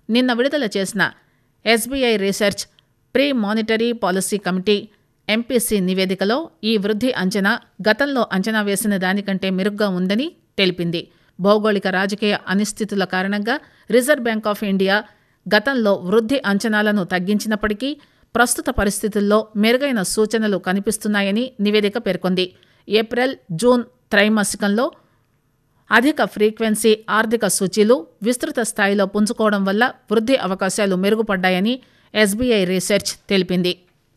నిన్న విడుదల చేసిన SBI research pre monetary policy committee MPC నివేదికలో ఈ వృద్ధి అంచనా గతంలో అంచనా వేసిన దానికంటే మెరుగ్గా ఉందని తెలిపింది భౌగోళిక రాజకీయ అనిశ్చితుల కారణంగా రిజర్వ్ బ్యాంక్ ఆఫ్ ఇండియా గతంలో వృద్ధి అంచనాలను తగ్గించినప్పటికీ ప్రస్తుత పరిస్థితుల్లో మెరుగైన సూచనలు కనిపిస్తున్నాయని నివేదిక పేర్కొంది ఏప్రిల్ జూన్ త్రైమాసికంలో అధిక ఫ్రీక్వెన్సీ ఆర్థిక సూచీలు విస్తృత స్థాయిలో పుంజుకోవడం వల్ల వృద్ధి అవకాశాలు మెరుగుపడ్డాయని ఎస్బీఐ రీసెర్చ్ తెలిపింది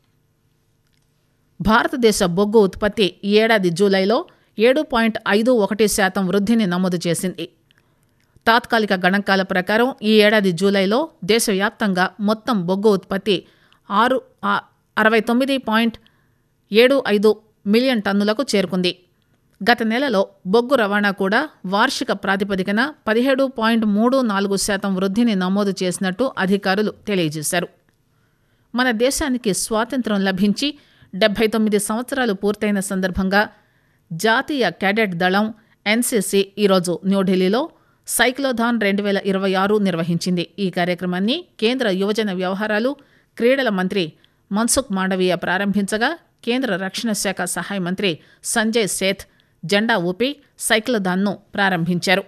భారతదేశ బొగ్గు ఉత్పత్తి ఈ ఏడాది జూలైలో ఏడు పాయింట్ ఐదు ఒకటి శాతం వృద్ధిని నమోదు చేసింది తాత్కాలిక గణాంకాల ప్రకారం ఈ ఏడాది జూలైలో దేశవ్యాప్తంగా మొత్తం బొగ్గు ఉత్పత్తి ఆరు ఆ- అరవై తొమ్మిది పాయింట్ ఏడు ఐదు మిలియన్ టన్నులకు చేరుకుంది గత నెలలో బొగ్గు రవాణా కూడా వార్షిక ప్రాతిపదికన పదిహేడు పాయింట్ మూడు నాలుగు శాతం వృద్ధిని నమోదు చేసినట్టు అధికారులు తెలియజేశారు మన దేశానికి స్వాతంత్రం లభించి డెబ్బై తొమ్మిది సంవత్సరాలు పూర్తయిన సందర్భంగా జాతీయ క్యాడెట్ దళం ఎన్సీసీ ఈరోజు న్యూఢిల్లీలో సైక్లోథాన్ రెండు వేల ఇరవై ఆరు నిర్వహించింది ఈ కార్యక్రమాన్ని కేంద్ర యువజన వ్యవహారాలు క్రీడల మంత్రి మన్సుఖ్ మాండవీయ ప్రారంభించగా కేంద్ర రక్షణ శాఖ సహాయ మంత్రి సంజయ్ సేథ్ జెండా ఊపి సైక్లోథాన్ను ప్రారంభించారు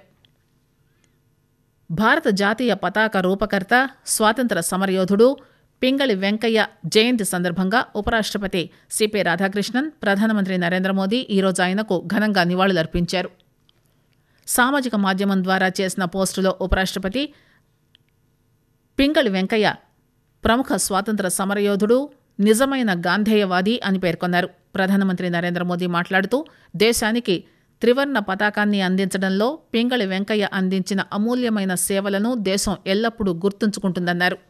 భారత జాతీయ పతాక రూపకర్త స్వాతంత్ర సమరయోధుడు పింగళి వెంకయ్య జయంతి సందర్భంగా ఉపరాష్ట్రపతి సిపి రాధాకృష్ణన్ ప్రధానమంత్రి నరేంద్ర మోదీ ఈరోజు ఆయనకు ఘనంగా నివాళులర్పించారు సామాజిక మాధ్యమం ద్వారా చేసిన పోస్టులో ఉపరాష్ట్రపతి పింగళి వెంకయ్య ప్రముఖ స్వాతంత్ర సమరయోధుడు నిజమైన గాంధేయవాది అని పేర్కొన్నారు ప్రధానమంత్రి నరేంద్ర మోదీ మాట్లాడుతూ దేశానికి త్రివర్ణ పతాకాన్ని అందించడంలో పింగళి వెంకయ్య అందించిన అమూల్యమైన సేవలను దేశం ఎల్లప్పుడూ గుర్తుంచుకుంటుందన్నారు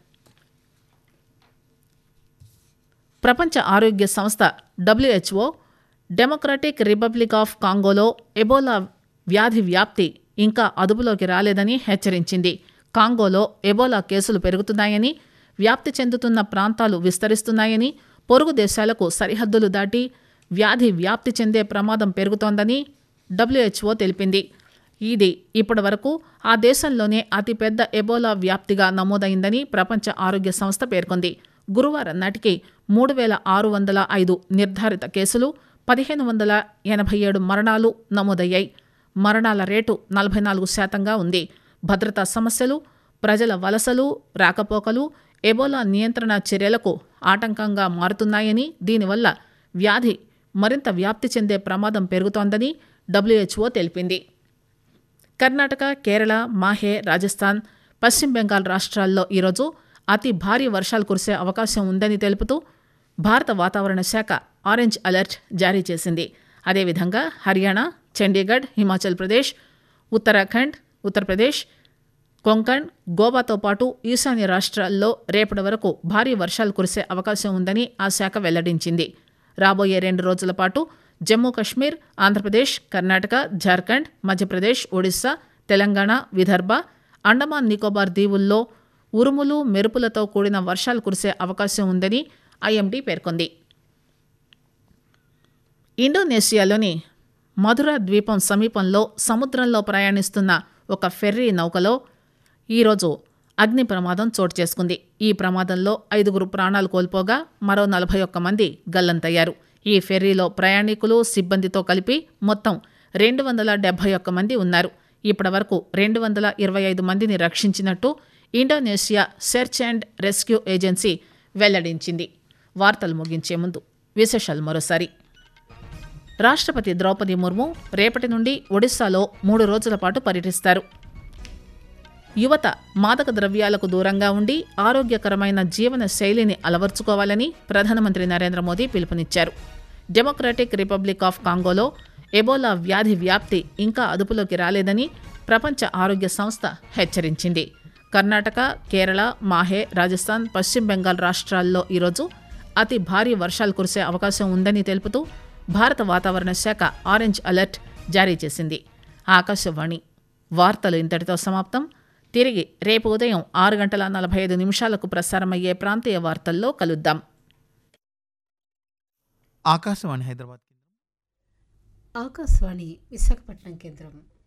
ప్రపంచ ఆరోగ్య సంస్థ డబ్ల్యూహెచ్ఓ డెమోక్రటిక్ రిపబ్లిక్ ఆఫ్ కాంగోలో ఎబోలా వ్యాధి వ్యాప్తి ఇంకా అదుపులోకి రాలేదని హెచ్చరించింది కాంగోలో ఎబోలా కేసులు పెరుగుతున్నాయని వ్యాప్తి చెందుతున్న ప్రాంతాలు విస్తరిస్తున్నాయని పొరుగు దేశాలకు సరిహద్దులు దాటి వ్యాధి వ్యాప్తి చెందే ప్రమాదం పెరుగుతోందని డబ్ల్యూహెచ్ఓ తెలిపింది ఇది ఇప్పటి వరకు ఆ దేశంలోనే అతిపెద్ద ఎబోలా వ్యాప్తిగా నమోదైందని ప్రపంచ ఆరోగ్య సంస్థ పేర్కొంది గురువారం నాటికి మూడు వేల ఆరు వందల ఐదు నిర్ధారిత కేసులు పదిహేను వందల ఎనభై ఏడు మరణాలు నమోదయ్యాయి మరణాల రేటు నలభై నాలుగు శాతంగా ఉంది భద్రతా సమస్యలు ప్రజల వలసలు రాకపోకలు ఎబోలా నియంత్రణ చర్యలకు ఆటంకంగా మారుతున్నాయని దీనివల్ల వ్యాధి మరింత వ్యాప్తి చెందే ప్రమాదం పెరుగుతోందని డబ్ల్యూహెచ్ఓ తెలిపింది కర్ణాటక కేరళ మాహే రాజస్థాన్ పశ్చిమ బెంగాల్ రాష్ట్రాల్లో ఈరోజు అతి భారీ వర్షాలు కురిసే అవకాశం ఉందని తెలుపుతూ భారత వాతావరణ శాఖ ఆరెంజ్ అలర్ట్ జారీ చేసింది అదేవిధంగా హర్యానా చండీగఢ్ హిమాచల్ ప్రదేశ్ ఉత్తరాఖండ్ ఉత్తరప్రదేశ్ కొంకణ్ గోవాతో పాటు ఈశాన్య రాష్ట్రాల్లో రేపటి వరకు భారీ వర్షాలు కురిసే అవకాశం ఉందని ఆ శాఖ వెల్లడించింది రాబోయే రెండు రోజుల పాటు జమ్మూ కశ్మీర్ ఆంధ్రప్రదేశ్ కర్ణాటక జార్ఖండ్ మధ్యప్రదేశ్ ఒడిశా తెలంగాణ విదర్భ అండమాన్ నికోబార్ దీవుల్లో ఉరుములు మెరుపులతో కూడిన వర్షాలు కురిసే అవకాశం ఉందని ఐఎండీ పేర్కొంది ఇండోనేషియాలోని మధుర ద్వీపం సమీపంలో సముద్రంలో ప్రయాణిస్తున్న ఒక ఫెర్రీ నౌకలో ఈరోజు అగ్ని ప్రమాదం చోటు చేసుకుంది ఈ ప్రమాదంలో ఐదుగురు ప్రాణాలు కోల్పోగా మరో నలభై ఒక్క మంది గల్లంతయ్యారు ఈ ఫెర్రీలో ప్రయాణికులు సిబ్బందితో కలిపి మొత్తం రెండు వందల డెబ్బై ఒక్క మంది ఉన్నారు ఇప్పటి వరకు రెండు వందల ఇరవై ఐదు మందిని రక్షించినట్టు Indonesia search and rescue agency వెల్లడించింది వార్తలు ముగించే ముందు విశేషాలు మరోసారి రాష్ట్రపతి ద్రౌపది ముర్ము రేపటి నుండి ఒడిశాలో మూడు రోజుల పాటు పర్యటిస్తారు యువత మాదక ద్రవ్యాలకు దూరంగా ఉండి ఆరోగ్యకరమైన జీవన శైలిని అలవర్చుకోవాలని ప్రధానమంత్రి నరేంద్ర మోదీ పిలుపునిచ్చారు డెమోక్రటిక్ రిపబ్లిక్ ఆఫ్ కాంగోలో ఎబోలా వ్యాధి వ్యాప్తి ఇంకా అదుపులోకి రాలేదని ప్రపంచ ఆరోగ్య సంస్థ హెచ్చరించింది కర్ణాటక కేరళ మాహే రాజస్థాన్ పశ్చిమ బెంగాల్ రాష్ట్రాల్లో ఈరోజు అతి భారీ వర్షాలు కురిసే అవకాశం ఉందని తెలుపుతూ భారత వాతావరణ శాఖ ఆరెంజ్ అలర్ట్ జారీ చేసింది ఆకాశవాణి వార్తలు ఇంతటితో సమాప్తం తిరిగి రేపు ఉదయం ఆరు గంటల నలభై ఐదు నిమిషాలకు ప్రసారమయ్యే ప్రాంతీయ వార్తల్లో కలుద్దాం ఆకాశవాణి హైదరాబాద్ ఆకాశవాణి విశాఖపట్నం కేంద్రం